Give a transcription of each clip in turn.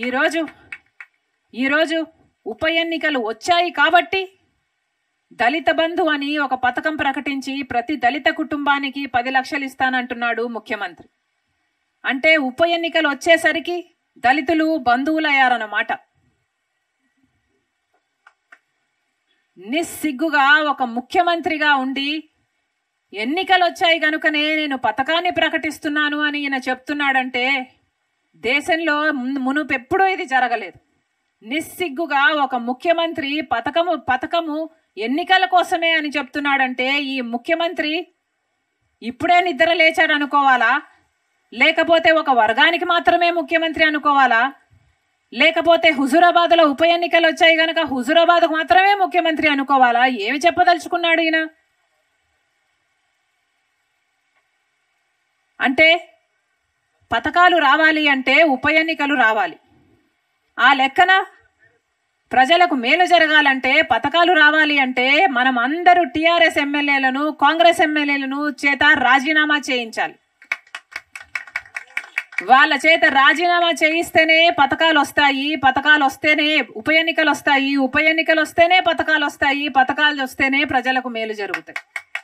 ఈరోజు ఈరోజు ఉప ఎన్నికలు వచ్చాయి కాబట్టి దళిత బంధు అని ఒక పథకం ప్రకటించి ప్రతి దళిత కుటుంబానికి పది లక్షలు ఇస్తానంటున్నాడు ముఖ్యమంత్రి అంటే ఉప ఎన్నికలు వచ్చేసరికి దళితులు బంధువులయ్యారన్నమాట నిస్సిగ్గుగా ఒక ముఖ్యమంత్రిగా ఉండి ఎన్నికలు వచ్చాయి గనుకనే నేను పథకాన్ని ప్రకటిస్తున్నాను అని ఈయన చెప్తున్నాడంటే దేశంలో మున్- మునుపెప్పుడూ ఇది జరగలేదు నిస్సిగ్గుగా ఒక ముఖ్యమంత్రి పథకము పథకము ఎన్నికల కోసమే అని చెప్తున్నాడంటే ఈ ముఖ్యమంత్రి ఇప్పుడే నిద్ర లేచాడు అనుకోవాలా లేకపోతే ఒక వర్గానికి మాత్రమే ముఖ్యమంత్రి అనుకోవాలా లేకపోతే హుజురాబాద్లో ఉప ఎన్నికలు వచ్చాయి గనక హుజురాబాద్కు మాత్రమే ముఖ్యమంత్రి అనుకోవాలా ఏమి చెప్పదలుచుకున్నాడు ఈయన అంటే పథకాలు రావాలి అంటే ఉప ఎన్నికలు రావాలి ఆ లెక్కన ప్రజలకు మేలు జరగాలంటే పథకాలు రావాలి అంటే మనం అందరూ టీఆర్ఎస్ ఎమ్మెల్యేలను కాంగ్రెస్ ఎమ్మెల్యేలను చేత రాజీనామా చేయించాలి వాళ్ళ చేత రాజీనామా చేయిస్తేనే పథకాలు వస్తాయి పథకాలు వస్తేనే ఉప ఎన్నికలు వస్తాయి ఉప ఎన్నికలు వస్తేనే పథకాలు వస్తాయి పథకాలు వస్తేనే ప్రజలకు మేలు జరుగుతాయి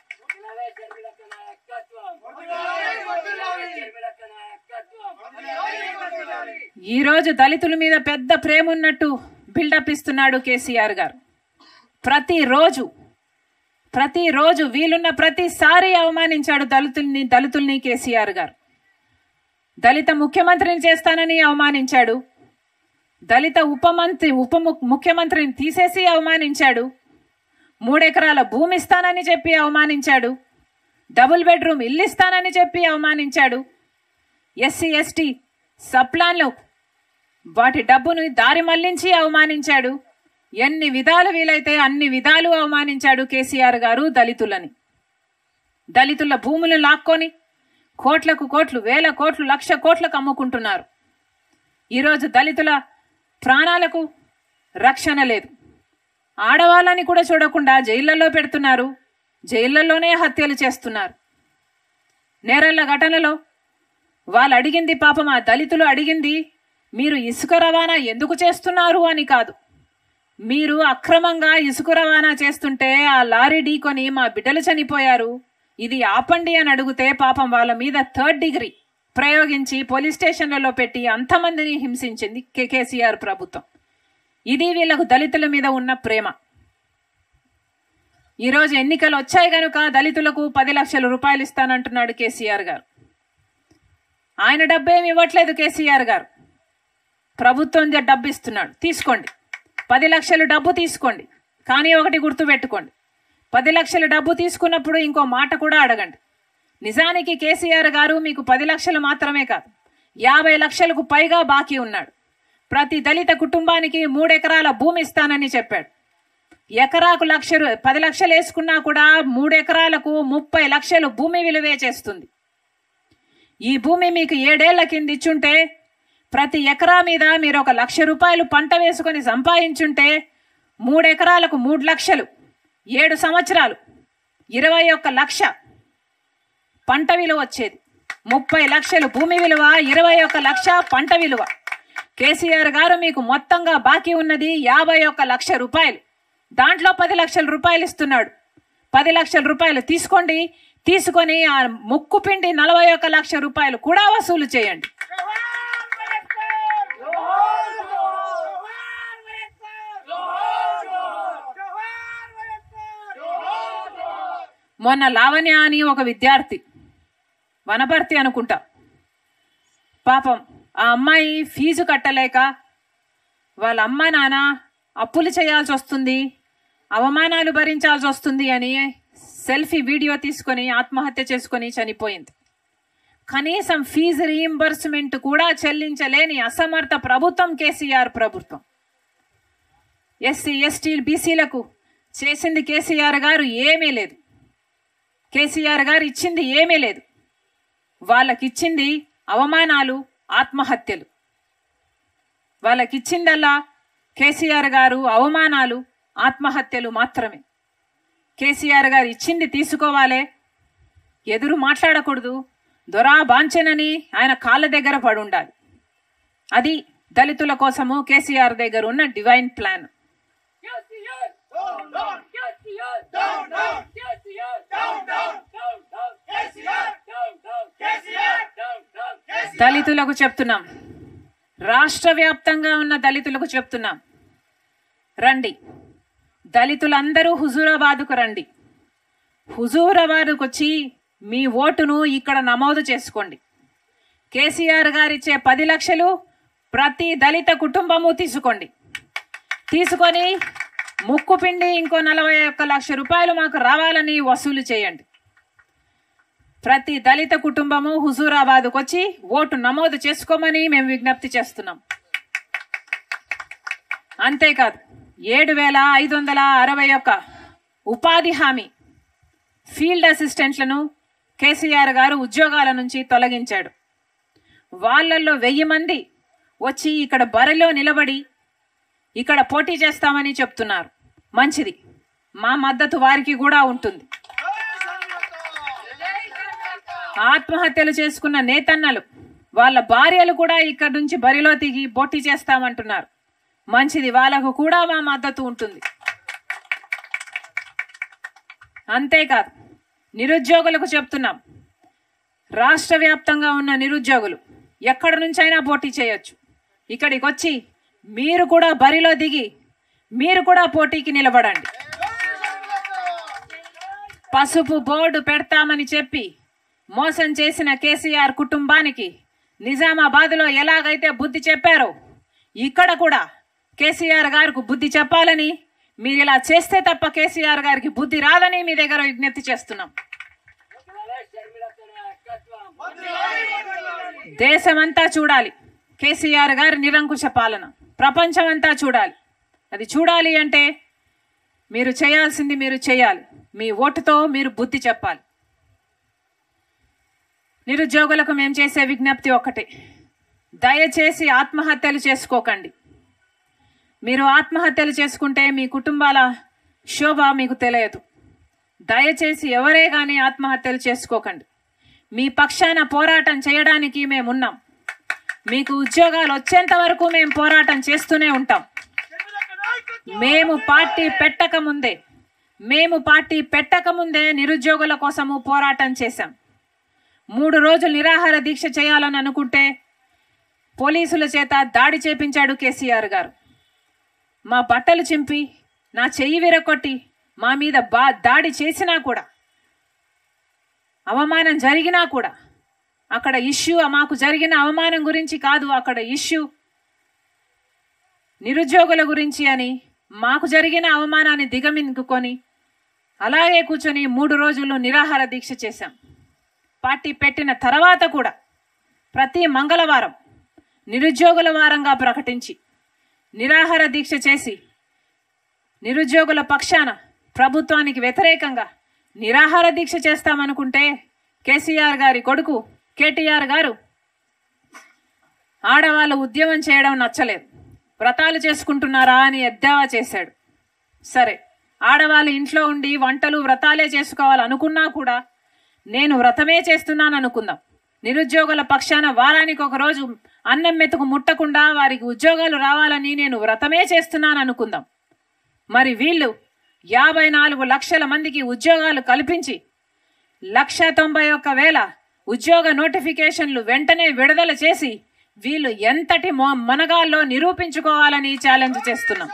ఈ రోజు దళితుల మీద పెద్ద ప్రేమ ఉన్నట్టు బిల్డప్ ఇస్తున్నాడు కేసీఆర్ గారు ప్రతిరోజు ప్రతిరోజు వీలున్న ప్రతిసారి అవమానించాడు దళితుల్ని దళితుల్ని కేసీఆర్ గారు దళిత ముఖ్యమంత్రిని చేస్తానని అవమానించాడు దళిత ఉప మంత్రి ఉప ము- ముఖ్యమంత్రిని తీసేసి అవమానించాడు మూడెకరాల భూమి ఇస్తానని చెప్పి అవమానించాడు డబుల్ బెడ్రూమ్ ఇల్లు ఇస్తానని చెప్పి అవమానించాడు ఎస్సీ ఎస్టీ సప్లాన్లు వాటి డబ్బును దారి మళ్లించి అవమానించాడు ఎన్ని విధాలు వీలైతే అన్ని విధాలు అవమానించాడు కేసీఆర్ గారు దళితులని దళితుల భూములు లాక్కొని కోట్లకు కోట్లు వేల కోట్లు లక్ష కోట్లకు అమ్ముకుంటున్నారు ఈరోజు దళితుల ప్రాణాలకు రక్షణ లేదు ఆడవాళ్ళని కూడా చూడకుండా జైళ్లలో పెడుతున్నారు జైళ్లలోనే హత్యలు చేస్తున్నారు నేరళ్ళ ఘటనలో వాళ్ళు అడిగింది పాపం ఆ దళితులు అడిగింది మీరు ఇసుక రవాణా ఎందుకు చేస్తున్నారు అని కాదు మీరు అక్రమంగా ఇసుక రవాణా చేస్తుంటే ఆ లారీ ఢీకొని మా బిడ్డలు చనిపోయారు ఇది ఆపండి అని అడిగితే పాపం వాళ్ళ మీద థర్డ్ డిగ్రీ ప్రయోగించి పోలీస్ స్టేషన్లలో పెట్టి అంతమందిని హింసించింది కే- కేసీఆర్ ప్రభుత్వం ఇది వీళ్ళకు దళితుల మీద ఉన్న ప్రేమ ఈరోజు ఎన్నికలు వచ్చాయి గనుక దళితులకు పది లక్షల రూపాయలు ఇస్తానంటున్నాడు కేసీఆర్ గారు ఆయన డబ్బు ఏమి ఇవ్వట్లేదు కేసీఆర్ గారు ప్రభుత్వం జ- డబ్బు ఇస్తున్నాడు తీసుకోండి పది లక్షలు డబ్బు తీసుకోండి కానీ ఒకటి గుర్తు పెట్టుకోండి పది లక్షల డబ్బు తీసుకున్నప్పుడు ఇంకో మాట కూడా అడగండి నిజానికి కేసీఆర్ గారు మీకు పది లక్షలు మాత్రమే కాదు యాభై లక్షలకు పైగా బాకీ ఉన్నాడు ప్రతి దళిత కుటుంబానికి మూడెకరాల భూమి ఇస్తానని చెప్పాడు ఎకరాకు లక్ష రూ- పది లక్షలు వేసుకున్నా కూడా మూడు ఎకరాలకు ముప్పై లక్షలు భూమి విలువే చేస్తుంది ఈ భూమి మీకు ఏడేళ్ల కింద ఇచ్చుంటే ప్రతి ఎకరా మీద మీరు ఒక లక్ష రూపాయలు పంట వేసుకొని సంపాదించుంటే మూడు ఎకరాలకు మూడు లక్షలు ఏడు సంవత్సరాలు ఇరవై ఒక్క లక్ష పంట విలువ వచ్చేది ముప్పై లక్షలు భూమి విలువ ఇరవై ఒక్క లక్ష పంట విలువ కేసీఆర్ గారు మీకు మొత్తంగా బాకీ ఉన్నది యాభై ఒక్క లక్ష రూపాయలు దాంట్లో పది లక్షల రూపాయలు ఇస్తున్నాడు పది లక్షల రూపాయలు తీసుకోండి తీసుకొని ఆ ముక్కు పిండి నలభై ఒక్క లక్ష రూపాయలు కూడా వసూలు చేయండి మొన్న లావణ్య అని ఒక విద్యార్థి వనపర్తి అనుకుంటా పాపం ఆ అమ్మాయి ఫీజు కట్టలేక వాళ్ళ అమ్మ నాన్న అప్పులు చేయాల్సి వస్తుంది అవమానాలు భరించాల్సి వస్తుంది అని సెల్ఫీ వీడియో తీసుకొని ఆత్మహత్య చేసుకొని చనిపోయింది కనీసం ఫీజు రీయింబర్స్మెంట్ కూడా చెల్లించలేని అసమర్థ ప్రభుత్వం కేసీఆర్ ప్రభుత్వం ఎస్సీ ఎస్టీ బీసీలకు చేసింది కేసీఆర్ గారు ఏమీ లేదు కేసీఆర్ గారు ఇచ్చింది ఏమీ లేదు వాళ్ళకిచ్చింది అవమానాలు ఆత్మహత్యలు వాళ్ళకిచ్చిందల్లా కేసీఆర్ గారు అవమానాలు ఆత్మహత్యలు మాత్రమే కేసీఆర్ గారు ఇచ్చింది తీసుకోవాలే ఎదురు మాట్లాడకూడదు దొరా బాంచెనని ఆయన కాళ్ళ దగ్గర పడి ఉండాలి అది దళితుల కోసము కేసీఆర్ దగ్గర ఉన్న divine plan KCR! Down, down! KCR! Down, down! KCR! Down, down! Down, down! KCR! Down, down! KCR! Down, down! KCR! దళితులకు చెప్తున్నాం రాష్ట్ర వ్యాప్తంగా ఉన్న దళితులకు చెప్తున్నాం రండి దళితులందరూ హుజూరాబాద్కు రండి హుజూరాబాద్కు వచ్చి మీ ఓటును ఇక్కడ నమోదు చేసుకోండి కేసీఆర్ గారిచ్చే పది లక్షలు ప్రతి దళిత కుటుంబము తీసుకోండి తీసుకొని ముక్కు పిండి ఇంకో నలభై ఒక్క లక్ష రూపాయలు మాకు రావాలని వసూలు చేయండి ప్రతి దళిత కుటుంబము హుజూరాబాద్కు వచ్చి ఓటు నమోదు చేసుకోమని మేము విజ్ఞప్తి చేస్తున్నాం అంతేకాదు ఏడు వేల ఐదు వందల అరవై ఒక్క ఉపాధి హామీ ఫీల్డ్ అసిస్టెంట్లను కేసీఆర్ గారు ఉద్యోగాల నుంచి తొలగించాడు వాళ్ళల్లో వెయ్యి మంది వచ్చి ఇక్కడ బరిలో నిలబడి ఇక్కడ పోటీ చేస్తామని చెప్తున్నారు మంచిది మా మద్దతు వారికి కూడా ఉంటుంది ఆత్మహత్యలు చేసుకున్న నేతన్నలు వాళ్ళ భార్యలు కూడా ఇక్కడ నుంచి బరిలో దిగి పోటీ చేస్తామంటున్నారు మంచిది వాళ్ళకు కూడా మా మద్దతు ఉంటుంది అంతేకాదు నిరుద్యోగులకు చెప్తున్నాం రాష్ట్ర వ్యాప్తంగా ఉన్న నిరుద్యోగులు ఎక్కడి నుంచైనా పోటీ చేయొచ్చు ఇక్కడికి వచ్చి మీరు కూడా బరిలో దిగి మీరు కూడా పోటీకి నిలబడండి పసుపు బోర్డు పెడతామని చెప్పి మోసం చేసిన కేసీఆర్ కుటుంబానికి నిజామాబాద్లో ఎలాగైతే బుద్ధి చెప్పారో ఇక్కడ కూడా కేసీఆర్ గారికి బుద్ధి చెప్పాలని మీరు ఇలా చేస్తే తప్ప కేసీఆర్ గారికి బుద్ధి రాదని మీ దగ్గర విజ్ఞప్తి చేస్తున్నాం దేశమంతా చూడాలి కేసీఆర్ గారి నిరంకుశ పాలన ప్రపంచమంతా చూడాలి అది చూడాలి అంటే మీరు చేయాల్సింది మీరు చేయాలి మీ ఓటుతో మీరు బుద్ధి చెప్పాలి నిరుద్యోగులకు మేము చేసే విజ్ఞప్తి ఒకటే దయచేసి ఆత్మహత్యలు చేసుకోకండి మీరు ఆత్మహత్యలు చేసుకుంటే మీ కుటుంబాల శోభ మీకు తెలియదు దయచేసి ఎవరే కానీ ఆత్మహత్యలు చేసుకోకండి మీ పక్షాన పోరాటం చేయడానికి మేమున్నాం మీకు ఉద్యోగాలు వచ్చేంత వరకు మేము పోరాటం చేస్తూనే ఉంటాం మేము పార్టీ పెట్టక ముందే మేము పార్టీ పెట్టక ముందే నిరుద్యోగుల కోసము పోరాటం చేశాం మూడు రోజులు నిరాహార దీక్ష చేయాలని అనుకుంటే పోలీసుల చేత దాడి చేపించాడు కేసీఆర్ గారు మా బట్టలు చింపి నా చెయ్యి విరగొట్టి మా మీద బా దాడి చేసినా కూడా అవమానం జరిగినా కూడా అక్కడ ఇష్యూ మాకు జరిగిన అవమానం గురించి కాదు అక్కడ ఇష్యూ నిరుద్యోగుల గురించి అని మాకు జరిగిన అవమానాన్ని దిగమింగుకొని అలాగే కూర్చొని మూడు రోజులు నిరాహార దీక్ష చేశాం పార్టీ పెట్టిన తర్వాత కూడా ప్రతి మంగళవారం నిరుద్యోగుల వారంగా ప్రకటించి నిరాహార దీక్ష చేసి నిరుద్యోగుల పక్షాన ప్రభుత్వానికి వ్యతిరేకంగా నిరాహార దీక్ష చేస్తామనుకుంటే కేసీఆర్ గారి కొడుకు కేటీఆర్ గారు ఆడవాళ్ళు ఉద్యమం చేయడం నచ్చలేదు వ్రతాలు చేసుకుంటున్నారా అని ఎద్దేవా చేశాడు సరే ఆడవాళ్ళు ఇంట్లో ఉండి వంటలు వ్రతాలే చేసుకోవాలనుకున్నా కూడా నేను వ్రతమే చేస్తున్నాను అనుకుందాం నిరుద్యోగుల పక్షాన వారానికి ఒక రోజు అన్నం మెతుకు ముట్టకుండా వారికి ఉద్యోగాలు రావాలని నేను వ్రతమే చేస్తున్నాను అనుకుందాం మరి వీళ్ళు యాభై నాలుగు లక్షల మందికి ఉద్యోగాలు కల్పించి లక్ష తొంభై ఒక్క వేల ఉద్యోగ నోటిఫికేషన్లు వెంటనే విడుదల చేసి వీళ్ళు ఎంతటి మొ- మనగాల్లో నిరూపించుకోవాలని ఛాలెంజ్ చేస్తున్నాం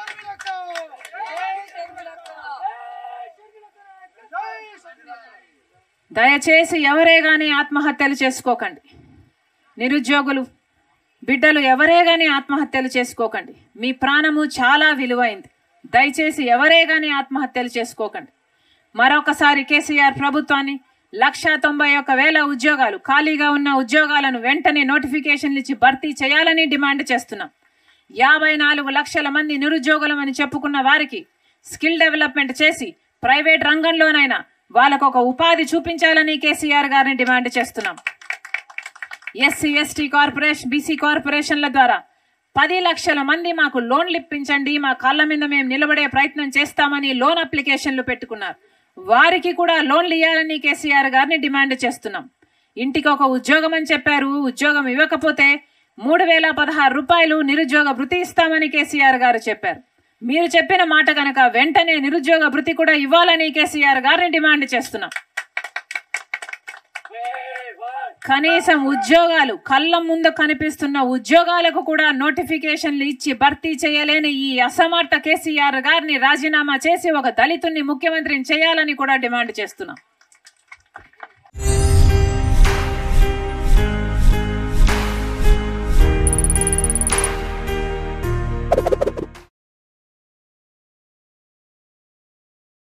దయచేసి ఎవరే గాని ఆత్మహత్యలు చేసుకోకండి నిరుద్యోగులు బిడ్డలు ఎవరే గాని ఆత్మహత్యలు చేసుకోకండి మీ ప్రాణము చాలా విలువైంది దయచేసి ఎవరే గాని ఆత్మహత్యలు చేసుకోకండి మరొకసారి కేసీఆర్ ప్రభుత్వాన్ని లక్ష తొంభై ఒక్క వేల ఉద్యోగాలు ఖాళీగా ఉన్న ఉద్యోగాలను వెంటనే నోటిఫికేషన్లు ఇచ్చి భర్తీ చేయాలని డిమాండ్ చేస్తున్నాం యాభై నాలుగు లక్షల మంది నిరుద్యోగులమని చెప్పుకున్న వారికి స్కిల్ డెవలప్మెంట్ చేసి ప్రైవేట్ రంగంలోనైనా వాళ్ళకు ఒక ఉపాధి చూపించాలని కేసీఆర్ గారిని డిమాండ్ చేస్తున్నాం ఎస్సీ ఎస్టీ కార్పొరేషన్ బీసీ కార్పొరేషన్ల ద్వారా పది లక్షల మంది మాకు లోన్లు ఇప్పించండి మా కాళ్ళ మీద మేము నిలబడే ప్రయత్నం చేస్తామని లోన్ అప్లికేషన్లు పెట్టుకున్నారు వారికి కూడా లోన్లు ఇవ్వాలని కేసీఆర్ గారిని డిమాండ్ చేస్తున్నాం ఇంటికి ఒక ఉద్యోగం అని చెప్పారు ఉద్యోగం ఇవ్వకపోతే మూడు వేల పదహారు రూపాయలు నిరుద్యోగ భృతి ఇస్తామని కేసీఆర్ గారు చెప్పారు మీరు చెప్పిన మాట కనుక వెంటనే నిరుద్యోగ భృతి కూడా ఇవ్వాలని కేసీఆర్ గారిని డిమాండ్ చేస్తున్నాం We want కనీసం ఉద్యోగాలు కళ్ళ ముందు కనిపిస్తున్న ఉద్యోగాలకు కూడా నోటిఫికేషన్లు ఇచ్చి భర్తీ చేయలేని ఈ అసమర్థ కేసీఆర్ గారిని రాజీనామా చేసి ఒక దళితుణ్ణి ముఖ్యమంత్రిని చేయాలని కూడా డిమాండ్ చేస్తున్నాం